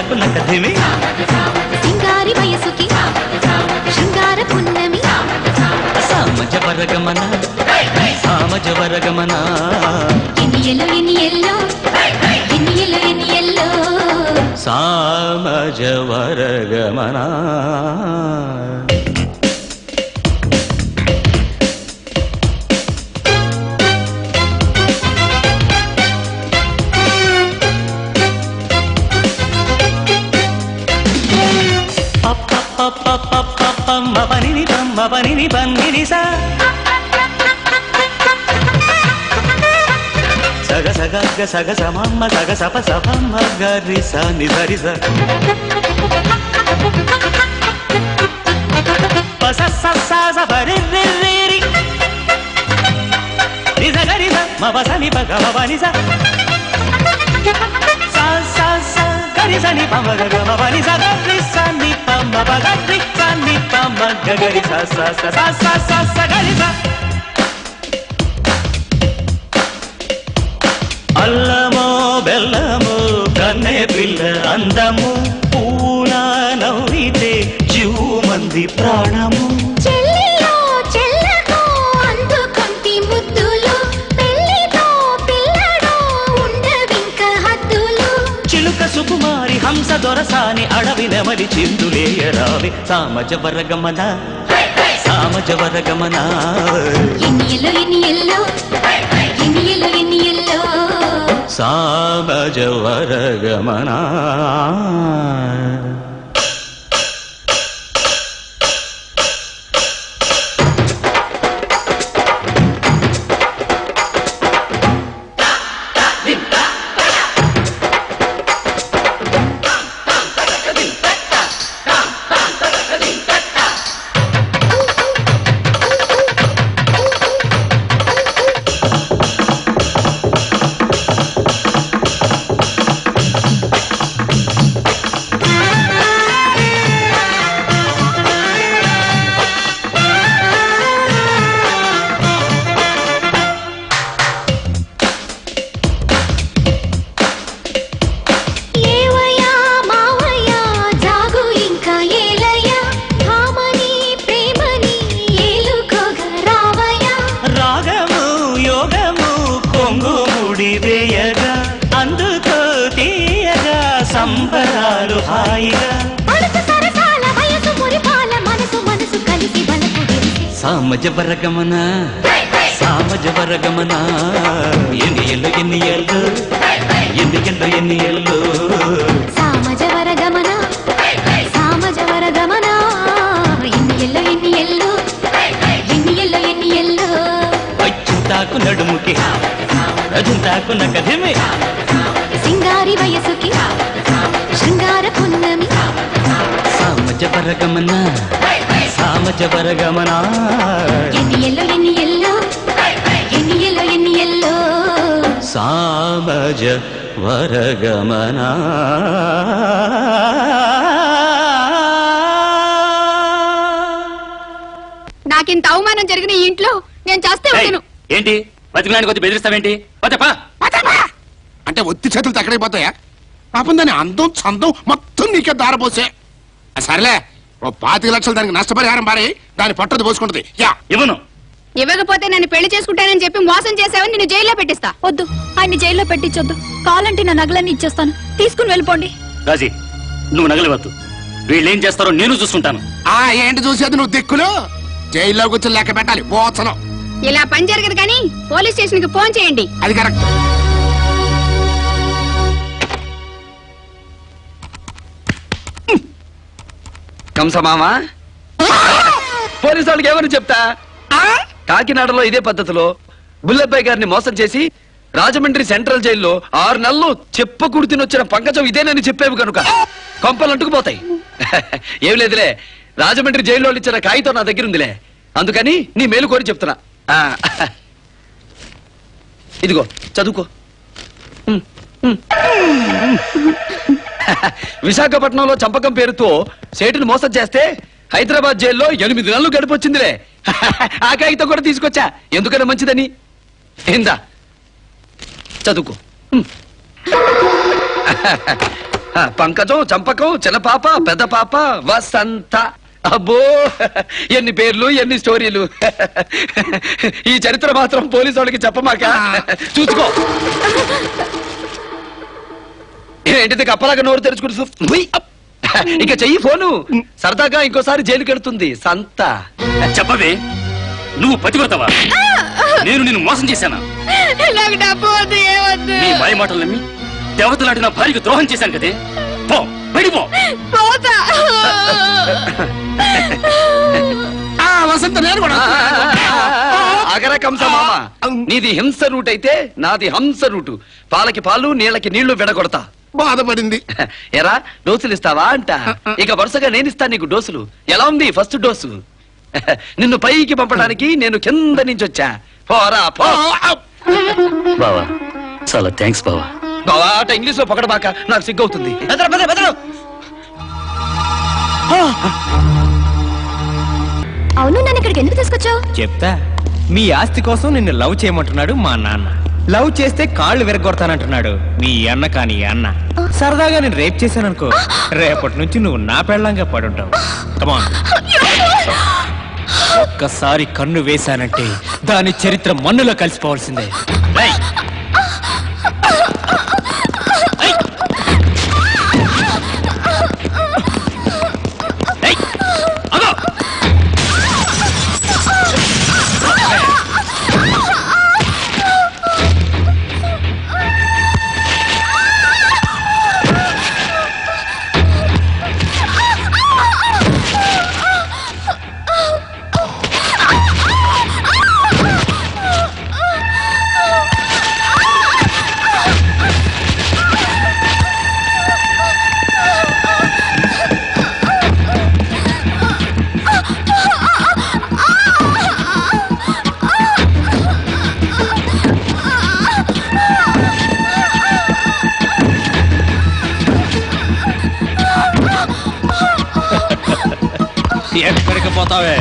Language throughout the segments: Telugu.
చింతాకు నకధిమి సింగారి వయసుకి శృంగార పున్నమి సామజ వరగమన సామజ వరగమన ఎన్ని ఎల్లో ఎన్ని ఎల్లో ఎన్ని ఎల్లో ఎన్ని ఎల్లో సామజ వరగమన పనిని పమ్మ పనిని పన్నిని సా సగ సగ గ సగ సమమ్మ సగ సప సపమ్మ గరి స నిధరి స పస స స స పరి రి రి రి ని స గరి స మ ప స ని ప గ మ ప ని స స స స గరి స ని ప మ గ గ మ ప ని స గ రి స ని ప మ ప గ రి స ని ప మ గ గ రి స స స స స స స గరి స అల్లమో బెల్లము కన్నే పిల్ల అందము పూన నవ్వితే జీవు మంది ప్రాణము చెల్లిలో చెల్లకు అందుకొంటి ముద్దులు పెళ్లితో పిల్లడో ఉండవింక హద్దులు చిలుక సుకుమారి హంస దొరసాని అడవి నెమలి చిందులేయరావి సామజ వరగమన సామజ వరగమన ఎన్ని ఎల్లో ఎన్ని ఎల్లో ఎన్ని ఎల్లో ఎన్ని ఎల్లో సామజ వరగమన ఏవయ్యా మావయ్యా జాగు ఇంకా ఏలయ్యా భామని ప్రేమని ఏలుకోగా రావయ్యా రాగము యోగము కొంగు ముడి వేయగా అందుకో తీయగా సంబరాలు హాయిగా అడుసు సరసాల వయసు మురిపాల మనసు మనసు కలిసి బలపు విరిసి సామజ వరగమన సామజ వరగమన ఎన్ని ఎల్లు ఎన్ని ఎల్లు ఎన్ని ఎల్లు ఎన్ని ఎల్లు సామజవర గమన సామజవర గమన ఎన్ని ఎల్లో ఎన్ని ఎల్లో ఎన్ని ఎల్లో ఎన్ని ఎల్లో అచ్చుతాకు నడుముకి అజంతాకు నకధిమి సింగారి వయసుకి శృంగార పున్నమి సామజ వరగమన సామజ వరగమన ఎన్ని ఎల్లో ఎన్ని ఎల్లో ఎన్ని ఎల్లో ఎన్ని ఎల్లో సామజ వరగమన నాకింత అవమానం జరిగిన ఈ ఇంట్లో నేను చేస్తే ఉండను ఏంటి బతికినానికి కొద్ది బెదిరిస్తావేంటి పోతేపా అంటే ఒత్తి చేతులు తక్కడైపోతాయా పాపం దాని అందం చందం మొత్తం నీకే దారపోసే ఆ సరేలే ఓ పాతిక లక్షలు దానికి నష్టపరిహారం మారి దాని పట్టది పోసుకుంటది యా ఇవ్వను ఇవ్వకపోతే నన్ను పెళ్లి చేసుకుంటానని చెప్పి మోసం చేసావని నిన్ను జైల్లో పెట్టిస్తా వద్దు ఆయన్ని జైల్లో పెట్టించొద్దు కావాలంటే నా నగలన్నీ ఇచ్చేస్తాను తీసుకుని వెళ్ళిపోండి రాజీ నువ్వు నగలవద్దు వీళ్ళు ఏం చేస్తారో నేను చూసుకుంటాను ఆ ఏంటి చూసేది నువ్వు దిక్కులు జైల్లో కూర్చొని లెక్క పెట్టాలి పోచనం ఇలా పని జరగదు కానీ పోలీస్ స్టేషన్ కి ఫోన్ చేయండి అది కరెక్ట్ కంసమామా పోలీసు వాళ్ళకి ఏమని చెప్తా కాకినాడలో ఇదే పద్ధతిలో బుల్లబ్బాయి గారిని మోసం చేసి రాజమండ్రి సెంట్రల్ జైల్లో ఆరు నెలలు చెప్పకూడు తినొచ్చిన పంకజం ఇదేనని చెప్పేవి కనుక కొంపలు అంటుకుపోతాయి ఏం లేదులే రాజమండ్రి జైల్లో ఇచ్చిన కాగితం నా దగ్గర ఉందిలే అందుకని నీ మేలు కోరి చెప్తున్నా ఆ, ఇదిగో చదువుకో ఉమ్, ఉమ్. విశాఖపట్నంలో చంపకం పేరుతో సేటుని మోసం చేస్తే హైదరాబాద్ జైల్లో ఎనిమిది నెలలు గడిపొచ్చిందిలే ఆ కాగితం కూడా తీసుకొచ్చా ఎందుకని మంచిదని ఏందా చదువుకో హ్మ్. ఆ, పంకజం చంపకం చిన్నపాప పెద్ద పాప వసంత అబ్బో ఎన్ని పేర్లు ఎన్ని స్టోరీలు ఈ చరిత్ర మాత్రం పోలీసు వాళ్ళకి చెప్పమాక చూసుకో ఏంటిది కప్పలాగా నోరు తెరుచుకుంటూ ఉయ్! ఇక చెయ్యి ఫోను సరదాగా ఇంకోసారి జైలుకి వెళ్తుంది సంత చెప్పవే నువ్వు పతివ్రతవా నేను నిన్ను మోసం చేశానా నాకు డబ్బు వద్దు ఏవద్దు నీ మాయ మాటలు నమ్మి దేవతలాంటి నా భార్యకు ద్రోహం చేశాను కదే పో వెళ్ళిపో పోతా ఆ వసంత నేను కూడా అగర కంస మామ నీది హింస రూట్ అయితే నాది హంస రూటు పాలకి పాలు నీళ్ళకి నీళ్లు విడగొడతా బాధపడింది ఎరా డోసులు ఇస్తావా అంట ఇక వరుసగా నేను ఇస్తాను నీకు డోసులు ఎలా ఉంది ఫస్ట్ డోసు నిన్ను పైకి పంపడానికి నేను కింద నుంచి వచ్చా పోరా పో బావా చాలా థ్యాంక్స్ బావా బావా అట ఇంగ్లీష్ లో పొగడబాక నాకు సిగ్గవుతుంది బెదరు, బెదరు, బెదరు. అవును నన్ను ఇక్కడికి ఎందుకు తీసుకొచ్చావు చెప్తా మీ ఆస్తి కోసం నిన్ను లవ్ చేయమంటున్నాడు మా నాన్న లవ్ చేస్తే కాళ్ళు విరగొడతానంటున్నాడు మీ అన్న కాని అన్న సరదాగా నేను రేప్ చేశాననుకో రేపటి నుంచి నువ్వు నా పెళ్ళంగా పడుంటావు కమాన్ ఒక్కసారి కన్ను వేశానంటే దాని చరిత్ర మన్నులో కలిసిపోవాల్సిందే రేయ్! ఏయ్! అగో! ఎక్కడికి పోతావే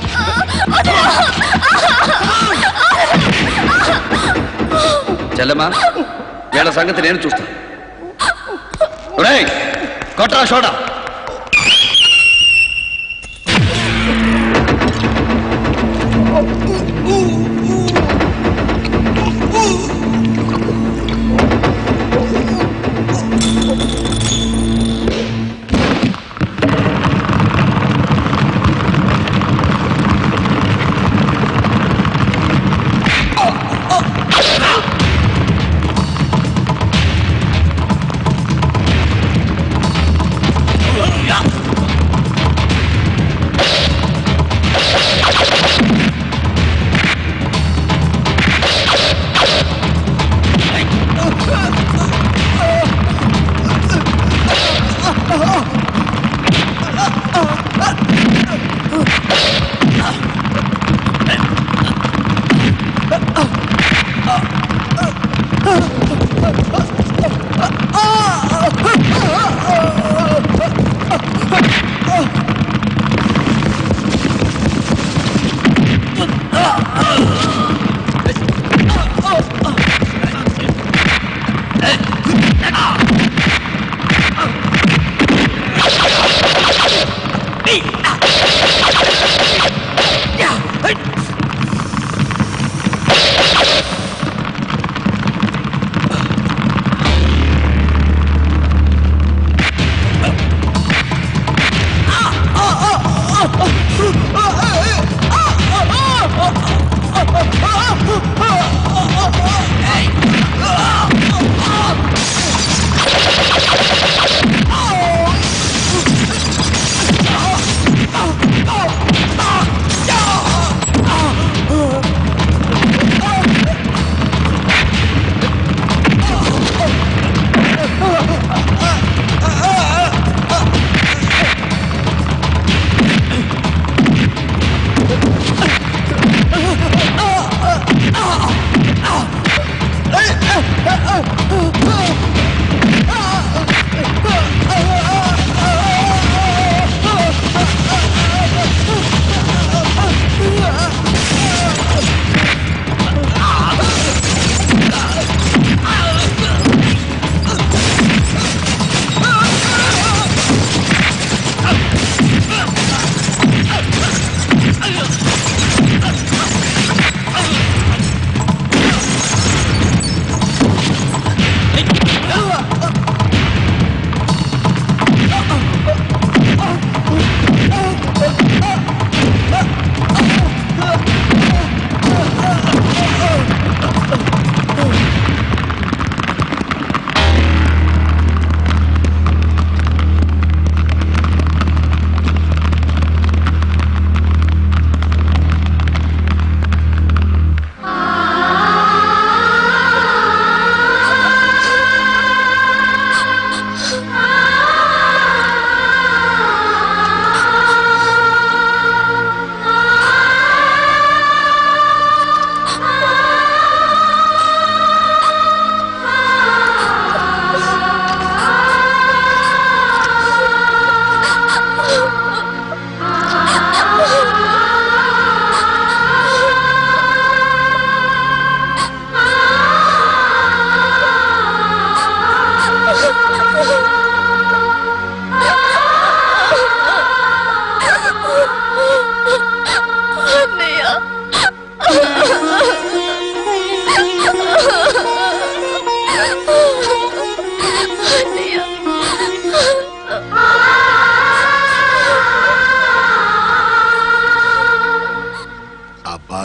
చెల్లెమ్మా వీళ్ళ సంగతి నేను చూస్తా ఒరేయ్, కొట్రా షోడా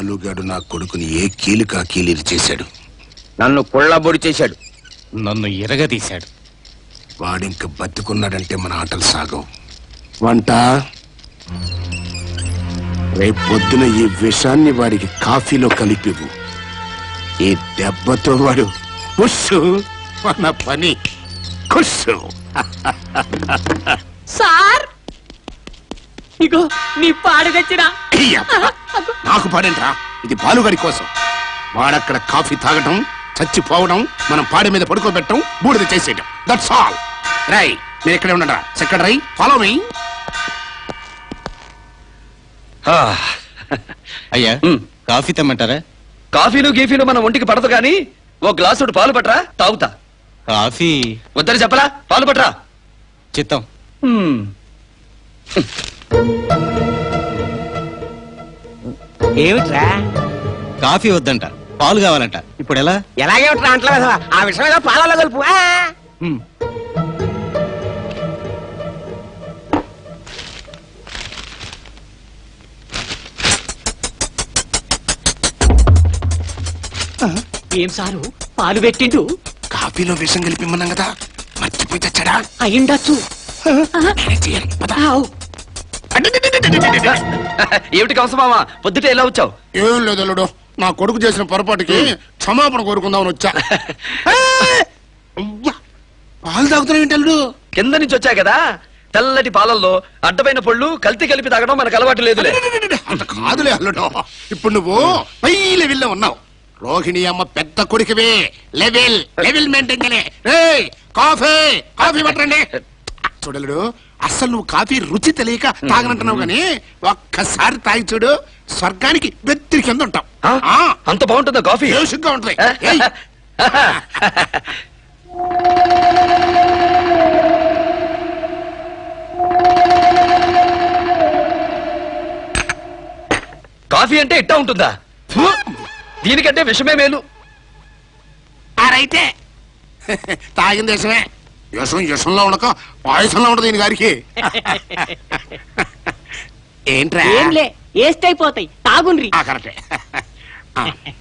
బాలుగాడు నా కొడుకుని ఏ కీలుకా కీలిరి చేశాడు నన్ను కుళ్ళబొడి చేశాడు నన్ను ఎరగదీశాడు వాడింక బతికున్నాడంటే మన ఆటలు సాగవు వంట రేపు పొద్దున ఈ విషాన్ని వాడికి కాఫీలో కలిపివు ఈ దెబ్బతో వాడు కుస్సు మన పని కుస్సు సార్ ఇగో నీ పాడు తెచ్చినా అయ్యప్ప! నాకు పడేంట్రా ఇది బాలుగడి కోసం వాడక్కడ కాఫీ తాగటం చచ్చిపోవడం మనం పాడి మీద పడుకోబెట్టడం బూడిద చేసేయటం దట్స్ ఆల్ రై మీరు ఇక్కడే ఉండరా సెక్రటరీ ఫాలో మీ ఆ, అయ్యా ఉమ్. కాఫీ తెమ్మంటారా కాఫీలు గీఫీలు మన ఒంటికి పడదు కానీ ఓ గ్లాసుడు పాలు పట్రా తాగుతా కాఫీ వద్దని చెప్పలా పాలు పట్రా చిత్తం హ్మ్. ఏమిట్రా కాఫీ వద్దంట పాలు కావాలంట ఇప్పుడు ఎలా ఎలాగేమిట్రా అంటలేదు ఆ విషయం ఏదో పాలలో కలుపు ఆ. ఉమ్. ఏం సారు పాలు పెట్టిండు కాఫీలో విషం కలిపిమ్మన్నాం కదా మర్చిపోయి తెచ్చాడా అయ్యుండొచ్చు నేనే చేయాలి. పద. ఆవ్. ఏమిటి కంసమామ పొద్దుటే ఎలా వచ్చావు ఏం లేదు అల్లుడు నా కొడుకు చేసిన పొరపాటుకి క్షమాపణ కోరుకుందామని వచ్చా అయ్యా, పాలు తాగుతున్నావు ఏంటి అల్లుడు కింద నుంచి వచ్చా కదా తెల్లటి పాలల్లో అడ్డమైన పళ్ళు కల్తీ కలిపి తాగడం మనకు అలవాటు లేదులే అంత కాదులే అల్లుడు ఇప్పుడు నువ్వు పై లెవెల్లో ఉన్నావు రోహిణి అమ్మ పెద్ద కొడుకువే లెవెల్ లెవెల్ మెయింటైన్ చేయలే రేయ్ కాఫీ కాఫీ పట్టండి చూడలుడు అసలు నువ్వు కాఫీ రుచి తెలియక తాగనంటున్నావు గాని ఒక్కసారి తాగి చూడు స్వర్గానికి వెత్తిరి కింద ఉంటావు ఆ? ఆ, అంత బాగుంటుందా కాఫీ బేషుగ్గా ఉంటుంది ఏయ్, కాఫీ అంటే ఇట్టా ఉంటుందా ఫు! దీనికంటే విషమే మేలు ఆరైతే తాగిన దేశమే యశం యశంలో ఉండక పాయసంలో ఉండదు దీని గారికి ఏంట్రా ఏంలే వేస్ట్ అయిపోతాయి తాగుండ్రి ఆ, కరెక్టే ఆ,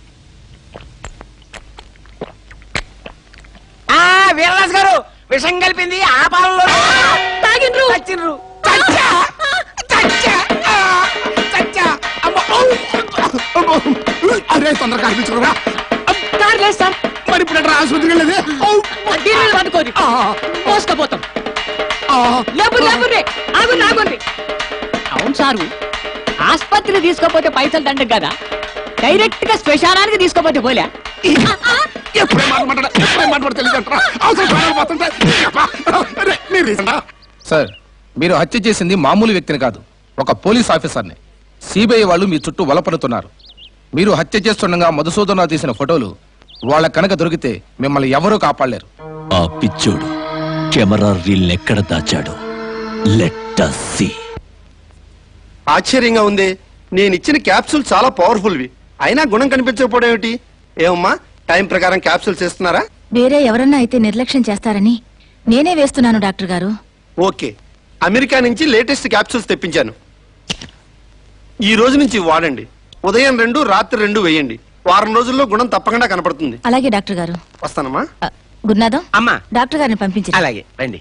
ఆ వీరరాజు గారు విషం కలిపింది ఆ పాలలో తాగిండ్రు చచ్చిండ్రు చచ్చా! చచ్చా! ఆ, చచ్చా! అమ్మ! ఔ! అమ్మో! అరే తొందరగా అనిపించుకురా కారు లేదు సార్ మరి ఇప్పుడు ఎట్లా ఆసుపత్రికి వెళ్ళేది ఔ! దీన్ని పట్టుకోని ఆ, మోసుకపోతాం ఆ, లేపు లేపుర్రి ఆగుండి ఆగుండి అవును సారు ఆస్పత్రి తీసుకోపోతే పైసలు దండకు కదా డైరెక్ట్ గా శ్మశానానికి తీసుకోపోతే పోలే ఎప్పుడే మాట మాట్లాడ ఎప్పుడే మాట్లాడ తెలియదంటారా అవసరం ప్రాణాలు పోతుంటాయి అబ్బా! అరే, నీ రీజనా? సార్ మీరు హత్య చేసింది మామూలు వ్యక్తిని కాదు ఒక పోలీస్ ఆఫీసర్ని సిబిఐ వాళ్ళు మీ చుట్టూ వలపడుతున్నారు మీరు హత్య చేస్తుండగా మధుసూదన తీసిన ఫోటోలు వాళ్ళ కనుక దొరికితే మిమ్మల్ని ఎవరూ కాపాడలేరు ఆ పిచ్చోడు కెమెరా రీల్ ఎక్కడ దాచాడు లెట్ సి ఆశ్చర్యంగా ఉంది నేను ఇచ్చిన క్యాప్సూల్ చాలా పవర్ఫుల్వి అయినా గుణం కనిపించకపోవడం ఏమిటి ఏమమ్మా టైం ప్రకారం క్యాప్సూల్స్ ఇస్తున్నారా వేరే ఎవరన్నా అయితే నిర్లక్ష్యం చేస్తారని నేనే వేస్తున్నాను డాక్టర్ గారు ఓకే అమెరికా నుంచి లేటెస్ట్ క్యాప్సూల్స్ తెప్పించాను ఈ రోజు నుంచి వాడండి ఉదయం రెండు రాత్రి రెండు వేయండి వారం రోజుల్లో గుణం తప్పకుండా కనపడుతుంది అలాగే డాక్టర్ గారు వస్తానమ్మా అ, గురునాథం అమ్మా డాక్టర్ గారిని పంపించి అలాగే రండి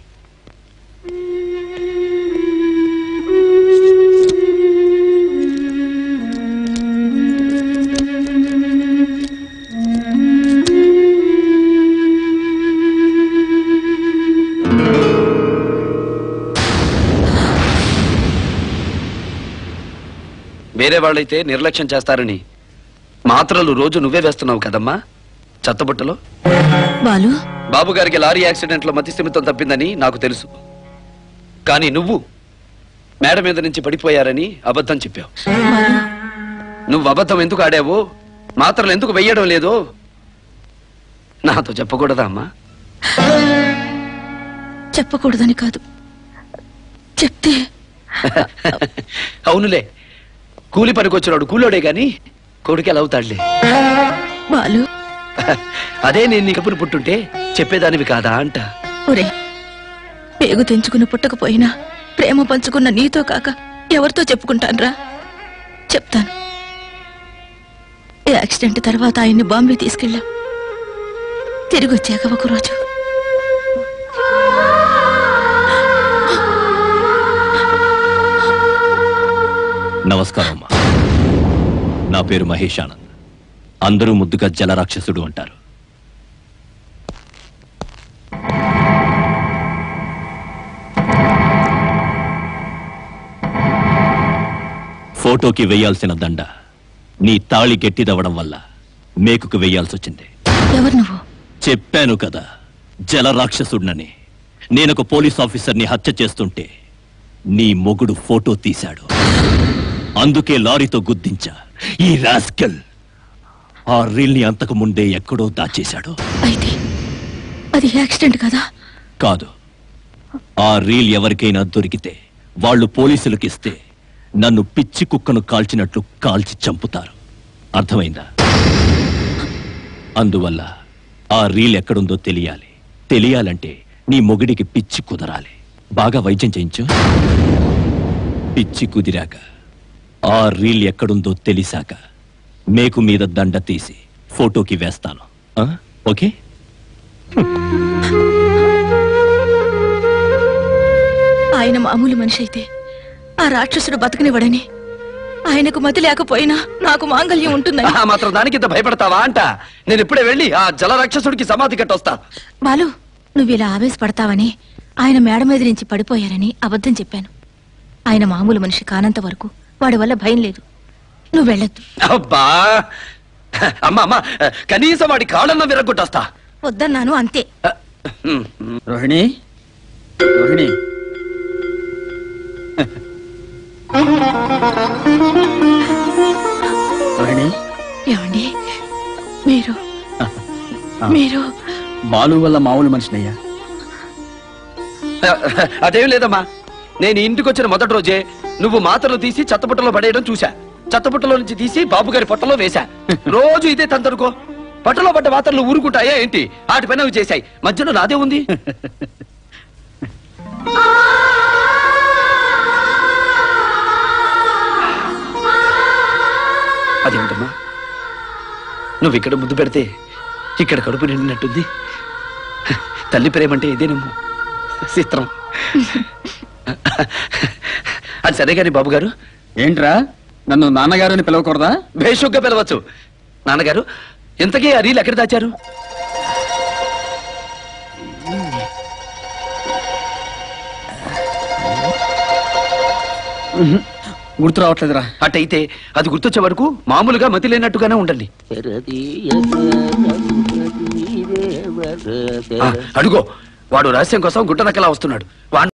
వేరే వాళ్ళైతే నిర్లక్ష్యం చేస్తారని మాత్రలు రోజు నువ్వే వేస్తున్నావు కదమ్మా చెత్తబుట్టలో బాలు బాబు గారికి లారీ యాక్సిడెంట్ లో మతిస్థిమితం తప్పిందని నాకు తెలుసు కానీ నువ్వు మేడ మీద నుంచి పడిపోయారని అబద్ధం చెప్పావు బాలు నువ్వు అబద్ధం ఎందుకు ఆడావో మాత్రలు ఎందుకు వెయ్యడం లేదో నాతో చెప్పకూడదా అమ్మా చెప్పకూడదని కాదు చెప్తే అవునులే కూలి పనికొచ్చినాడు కూలోడే గాని కొడుకు ఎలా అవుతాడులే బాలు అదే నేను నీ కప్పును పుట్టుంటే చెప్పేదానివి కాదా అంట ఒరే పేగు తెంచుకుని పుట్టకపోయినా ప్రేమ పంచుకున్న నీతో కాక ఎవరితో చెప్పుకుంటాన్రా చెప్తాను యాక్సిడెంట్ తర్వాత ఆయన్ని బాంబే తీసుకెళ్ళాం తిరిగి వచ్చాక ఒకరోజు నమస్కారం అమ్మా నా పేరు మహేష్ ఆనంద్ అందరూ ముద్దుగా జలరాక్షసుడు అంటారు ఫోటోకి వేయాల్సిన దండ నీ తాళి గట్టిదవ్వడం వల్ల మేకుకు వేయాల్సి వచ్చింది ఎవరు నువ్వు చెప్పాను కదా జలరాక్షసుడినని నేనొక పోలీస్ ఆఫీసర్ని హత్య చేస్తుంటే నీ మొగుడు ఫోటో తీశాడు అందుకే లారీతో గుద్దించా ఈ రాస్కల్ ఆ రీల్ని అంతకు ముందే ఎక్కడో దాచేశాడు అయితే అది యాక్సిడెంట్ కదా కాదు ఆ రీల్ ఎవరికైనా దొరికితే వాళ్ళు పోలీసులకిస్తే నన్ను పిచ్చి కుక్కను కాల్చినట్లు కాల్చి చంపుతారు అర్థమైందా అందువల్ల ఆ రీల్ ఎక్కడుందో తెలియాలి తెలియాలంటే నీ మొగుడికి పిచ్చి కుదరాలి బాగా వైద్యం చేయించు పిచ్చి కుదిరాక ఆ రీల్ ఎక్కడుందో తెలిసాక మేకు మీద దండ తీసి ఫోటోకి వేస్తాను ఆ? ఓకే ఆయన మామూలు మనిషి అయితే ఆ రాక్షసుడు బతకనివ్వడని ఆయనకు మతి లేకపోయినా నాకు మాంగల్యం ఉంటుందని ఆ మాత్రం దానికి ఇంత భయపడతావా అంట నేను ఇప్పుడే వెళ్ళి ఆ జలరాక్షసుడికి సమాధి కట్టొస్తా బాలు నువ్వు ఇలా ఆవేశపడతావని ఆయన మేడ మీద నుంచి పడిపోయారని అబద్ధం చెప్పాను ఆయన మామూలు మనిషి కానంత వరకు వాడి వల్ల భయం లేదు నువ్వు వెళ్ళొద్దు అబ్బా అమ్మా అమ్మా కనీసం వాడి కాళ్ళన్న విరగొట్టొస్తా వద్దన్నాను అంతే రోహిణి రోహిణి రోహిణి ఏమండి మీరు మీరు బాలు వల్ల మామూలు మనిషినయ్యా అదేం లేదమ్మా నేను ఇంటికి వచ్చిన మొదటి రోజే నువ్వు మాత్రలు తీసి చెత్తపుట్టలో పడేయడం చూసా చెత్తపుట్టలో నుంచి తీసి బాబు గారి పొట్టలో వేశా రోజు ఇదే తంతరుకో పట్టలో పడ్డ మాత్రలు ఊరుకుంటాయా ఏంటి వాటి పైన అవి చేశాయి మధ్యలో నాదే ఉంది అదేమిటమ్మా నువ్వు ఇక్కడ ముద్దు పెడితే ఇక్కడ కడుపు నిండినట్టుంది తల్లి ప్రేమంటే ఇదేనమ్మా చిత్రం అది సరే గాని బాబు గారు ఏంట్రా నన్ను నాన్నగారు అని పిలవకూడదా బేషుగ్గా పిలవచ్చు నాన్నగారు ఎంతకీ ఆ రీల్ ఎక్కడ దాచారు గుర్తు రావట్లేదురా అటైతే అది గుర్తొచ్చే వరకు మామూలుగా మతి లేనట్టుగానే ఉండండి ఆ, అడుగో వాడు రహస్యం కోసం గుట్టనక్కలా వస్తున్నాడు వాణ్ణి